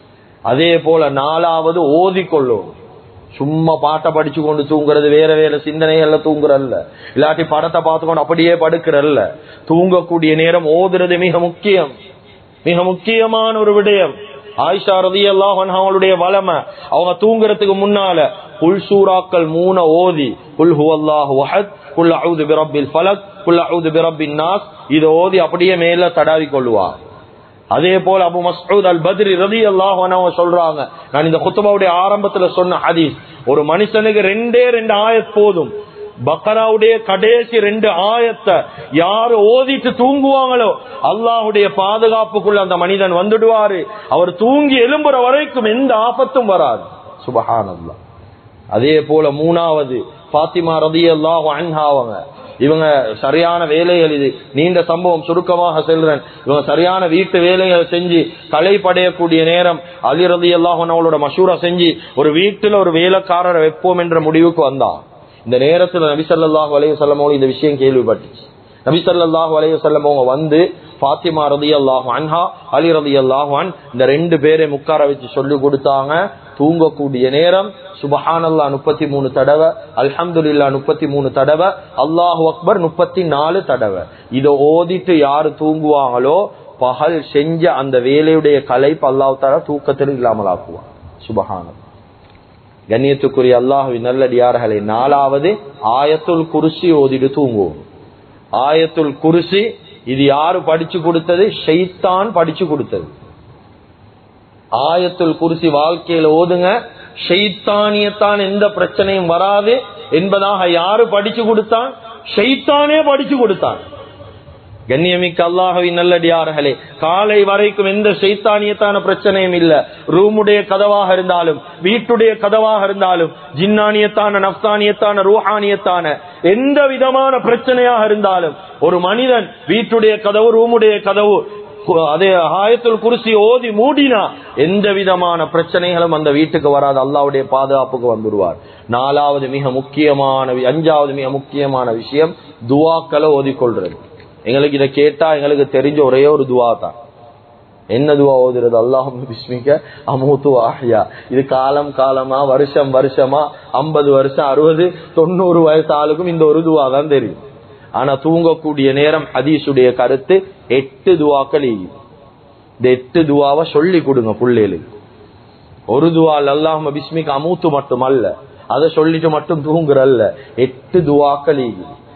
அதே போல நாலாவது ஓதிக்கொள்ளும் சும்மா பாட்டை படிச்சு கொண்டு தூங்குறது வேற வேற சிந்தனைகள்ல தூங்குறல்ல இல்லாட்டி படத்தை பார்த்துக்கொண்டு அப்படியே படுக்கிறல்ல தூங்கக்கூடிய நேரம் ஓதுறது மிக முக்கியம் மிக முக்கியமான ஒரு விடயம் ஆயிஷா ரதி அல்லாஹ் அவங்களுடைய வளமை அவங்க தூங்குறதுக்கு முன்னால குல் சூறாக்கள் மூண ஓதி குல் ஹுவல்லாஹு வஹத் குல் அவுது பிரபில் ஃபலக் குல் அவுது பிரபின் நாஸ் இதை ஓதி அப்படியே மேல தடாவி கொள்ளுவார் அதே போல அபு மஸ்ஊத் அல் பத்ரி ரதி அல்லாஹ் சொல்றாங்க நான் இந்த குத்துபாவுடைய ஆரம்பத்துல சொன்ன ஹதீஸ் ஒரு மனுஷனுக்கு ரெண்டே ரெண்டு ஆயத் போதும் பக்கராவுடைய கடைசி ரெண்டு ஆயத்தை யாரு ஓதிட்டு தூங்குவாங்களோ அல்லாஹுடைய பாதுகாப்புக்குள்ள அந்த மனிதன் வந்துடுவாரு அவர் தூங்கி எழும்புற வரைக்கும் எந்த ஆபத்தும் வராது சுபஹானல்லா அதே போல மூணாவது பாத்திமா ரதி அல்லாஹ் அவங்க இவங்க சரியான வேலைகள் இது நீண்ட சம்பவம் சுருக்கமாக செல்றேன் இவங்க சரியான வீட்டு வேலைகள் செஞ்சு களை படையக்கூடிய நேரம் அலி ரதி அல்லாஹ் அவங்களோட மஷூரா செஞ்சு ஒரு வீட்டுல ஒரு வேலைக்காரரை வைப்போம் என்ற முடிவுக்கு வந்தான் இந்த நேரத்துல நபிசல்லாஹு அலைய சொல்லமோடு இந்த விஷயம் கேள்விப்பட்டுச்சு நபிசல்லாஹு அலைய சொல்லமோங்க வந்து பாத்திமா ரதி அல்லாஹ் அன்ஹா அலி ரதி அல்லாஹான் இந்த ரெண்டு பேரை முக்கார வச்சு சொல்லி கொடுத்தாங்க தூங்கக்கூடிய நேரம் சுபஹானல்லா முப்பத்தி மூணு தடவை அல்ஹம்துல்லா முப்பத்தி மூணு தடவை அல்லாஹு அக்பர் முப்பத்தி நாலு தடவை இதை ஓதிட்டு யாரு தூங்குவாங்களோ பகல் செஞ்ச அந்த வேலையுடைய கலைப்பு அல்லாஹ் தாரா தூக்கத்தில் இல்லாமல் ஆக்குவான் சுபஹானல்லா கண்ணியத்துக்குரிய அல்லாஹுவின் நல்லடியார்களே நாலாவது ஆயத்துல் குருசி ஓதிட்டு தூங்குவோம் ஆயத்துல் குருசி இது யாரு படிச்சு கொடுத்தது ஷைத்தான் படிச்சு கொடுத்தது ஆயத்துல் குருசி வாழ்க்கையில ஓதுங்க ஷைத்தானியத்தான் எந்த பிரச்சனையும் வராது என்பதாக யாரு படிச்சு கொடுத்தான் ஷைத்தானே படிச்சு கொடுத்தான் கண்ணியமிக்க அல்லாஹவின் நல்லடியார்களே காலை வரைக்கும் எந்த சைத்தானியத்தான பிரச்சனையும் இல்ல ரூமுடைய கதவாக இருந்தாலும் வீட்டுடைய கதவாக இருந்தாலும் ஜின்னானியத்தான நப்தானியத்தான ரூஹானியத்தான எந்த விதமான பிரச்சனையாக இருந்தாலும் ஒரு மனிதன் வீட்டுடைய கதவு ரூமுடைய கதவு அதே ஆயத்துல் குருசி ஓதி மூடினா எந்த விதமான பிரச்சனைகளும் அந்த வீட்டுக்கு வராது அல்லாவுடைய பாதுகாப்புக்கு வந்துடுவார் நாலாவது மிக முக்கியமான அஞ்சாவது மிக முக்கியமான விஷயம் துவாக்களை ஓதிக்கொள்றது எங்களுக்கு இதை கேட்டா எங்களுக்கு தெரிஞ்ச ஒரே ஒரு துவா தான் என்ன துவா ஓதுறது அல்லாஹும் பிஸ்மிக்க அமூத்து ஆஹ்யா இது காலம் காலமா வருஷம் வருஷமா ஐம்பது வருஷம் அறுபது தொண்ணூறு வயசு ஆளுக்கும் இந்த ஒரு துவா தான் தெரியும் ஆனா தூங்கக்கூடிய நேரம் ஹதீஸுடைய கருத்து எட்டு துவாக்கள் இந்த எட்டு துவாவை சொல்லி கொடுங்க புள்ளைகளுக்கு ஒரு துவால் அல்லாஹ் பிஸ்மிக்கு அமூத்து மட்டும் அல்ல அதை சொல்லிட்டு மட்டும் தூங்குறல்ல எட்டு துவாக்கள்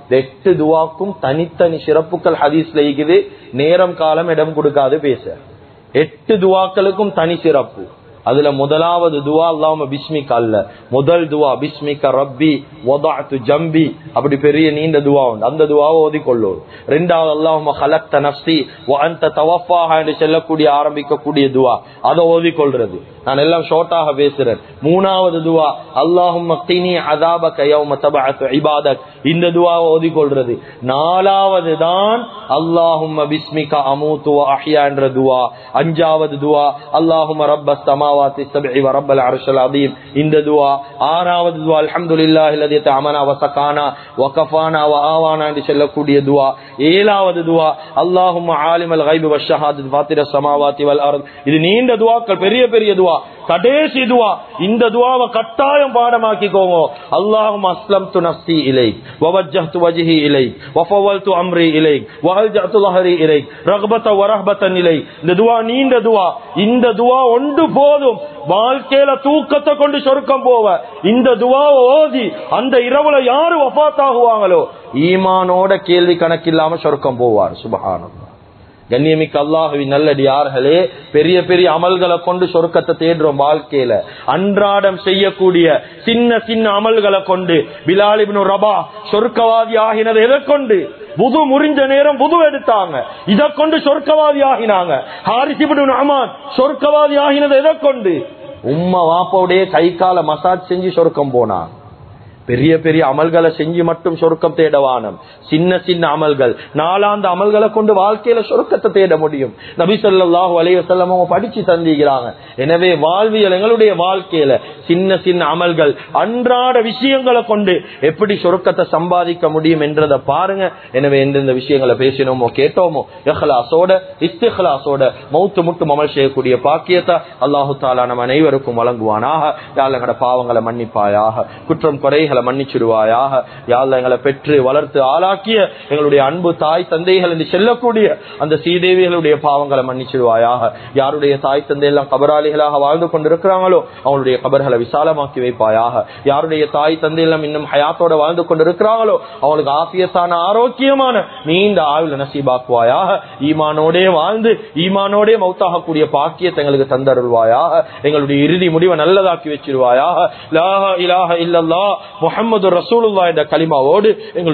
இந்த எட்டு துவாக்கும் தனித்தனி சிறப்புகள் ஹதீஸ்ல இருக்குது நேரம் காலம் இடம் கொடுக்காது பேச எட்டு துவாக்களுக்கும் தனி சிறப்பு அதுல முதலாவது துவா அல்லாம பிஸ்மிக் அல்ல முதல் துவா பிஸ்மிக ரப்பி வதாத்து ஜம்பி அப்படி பெரிய நீண்ட துவா உண்டு அந்த துவாவை ஓதிக்கொள்ளும் ரெண்டாவது அல்லாஹும ஹலக்த நஃப்சி வ அன்த தவஃபாஹ என்று சொல்லக்கூடிய ஆரம்பிக்கக்கூடிய துவா அதை ஓதிக்கொள்றது நான் எல்லாம் ஷார்ட்டாக பேசுறேன் மூணாவது துவா அல்லாஹும் மக்தினி அதாபக யௌம தபஅத்து இபாதக் இந்த துவாவை ஓதிக்கொள்றது நாலாவது தான் அல்லாஹும் பிஸ்மிக அமூத்து வ அஹ்யா என்ற துவா அஞ்சாவது துவா அல்லாஹும் ரப்பஸ் சமாவாத்தி சப்இ வ ரப்பல் அர்ஷல் அதீம் இந்த துவா ஆறாவது துவா அல்ஹம்துலில்லாஹி அல்லதி தஅமனா வ சகானா வ கஃபானா வ ஆவானா என்று சொல்லக்கூடிய துவா ஏழாவது துவா அல்லாஹும் ஆலிமல் கைபி வ ஷஹாதத் ஃபாத்திர சமாவாத்தி வல் அர்த் இது நீண்ட துவாக்கள் பெரிய பெரிய துவா கடைசி துவா இந்த துவாவை கட்டாயம் பாடமாக்கிக்கோங்க அல்லாஹும் அஸ்லம் து நஃப்சி இலை வவஜ்ஜஹ்து வஜ்ஹி இலை வஃபவல்து அம்ரி இலை வஅல்ஜஅத்து ظهري இலை ரக்பத வரஹபத்தன் இலை இந்த துவா நீண்ட துவா இந்த துவா ஒன்று போதும் வாழ்க்கையில தூக்கத்தை கொண்டு சொர்க்கம் போவ இந்த துவாவை ஓதி அந்த இரவுல யாரு வஃபாத்தாகுவாங்களோ ஈமானோட கேள்வி கணக்கில்லாம சொர்க்கம் போவார் சுபஹானம் கண்ணியமிக்க அல்லாஹுவின் நல்லடியார்களே பெரிய பெரிய அமல்களை கொண்டு சொர்க்கத்தை தேடுறோம் வாழ்க்கையில அன்றாடம் செய்யக்கூடிய சின்ன சின்ன அமல்களை கொண்டு பிலாலிபின் ரபா சொர்க்கவாதி ஆகினது எதை கொண்டு புது முறிஞ்ச நேரம் புது எடுத்தாங்க இதை கொண்டு சொர்க்கவாதி ஆகினாங்க ஹாரிசிபின் அமான் சொர்க்கவாதி ஆகினது எதை கொண்டு உம்மா வாப்பாவுடைய கை கால மசாஜ் செஞ்சு சொர்க்கம் போனாங்க பெரிய பெரிய அமல்களை செஞ்சு மட்டும் சொருக்கம் தேடவானம் சின்ன சின்ன அமல்கள் நாலாந்த அமல்களை கொண்டு வாழ்க்கையில சொருக்கத்தை தேட முடியும் நபி சொல்லாஹு அலைவசல்லம் அவங்க படிச்சு தந்திக்கிறாங்க எனவே வாழ்வியல் எங்களுடைய வாழ்க்கையில சின்ன சின்ன அமல்கள் அன்றாட விஷயங்களை கொண்டு எப்படி சொருக்கத்தை சம்பாதிக்க முடியும் என்றதை பாருங்க எனவே எந்தெந்த விஷயங்களை பேசினோமோ கேட்டோமோ எஹ்லாசோட இஸ்திஹலாசோட மௌத்து முட்டும் அமல் செய்யக்கூடிய பாக்கியத்தை அல்லாஹு தாலா நம்ம அனைவருக்கும் வழங்குவானாக யாழ் எங்களோட பாவங்களை மன்னிப்பாயாக குற்றம் குறைகளை மன்னிச்சிடுவாயாக யாழ் எங்களை பெற்று வளர்த்து ஆளாக்கிய எங்களுடைய அன்பு தாய் தந்தைகள் என்று செல்லக்கூடிய அந்த சீதேவிகளுடைய பாவங்களை மன்னிச்சிடுவாயாக யாருடைய தாய் தந்தை எல்லாம் கபராளிகளாக வாழ்ந்து கொண்டிருக்கிறாங்களோ அவங்களுடைய கபர்களை விசாலமாக்கி வைப்பாயாக யாருடைய தாய் தந்தை எல்லாம் இன்னும் ஹயாத்தோட வாழ்ந்து கொண்டிருக்கிறாங்களோ அவங்களுக்கு ஆசியத்தான ஆரோக்கியமான நீண்ட ஆயுள் நசீபாக்குவாயாக ஈமானோடே வாழ்ந்து ஈமானோடே மௌத்தாகக்கூடிய பாக்கியத்தை எங்களுக்கு தந்தருள்வாயாக எங்களுடைய இறுதி முடிவை நல்லதாக்கி வச்சிருவாயாக லாஹ இலாஹ இல்லல்லா முஹம்மது ரசூலுல்லாஹ் என்ற கலிமாவோடு எங்களுடைய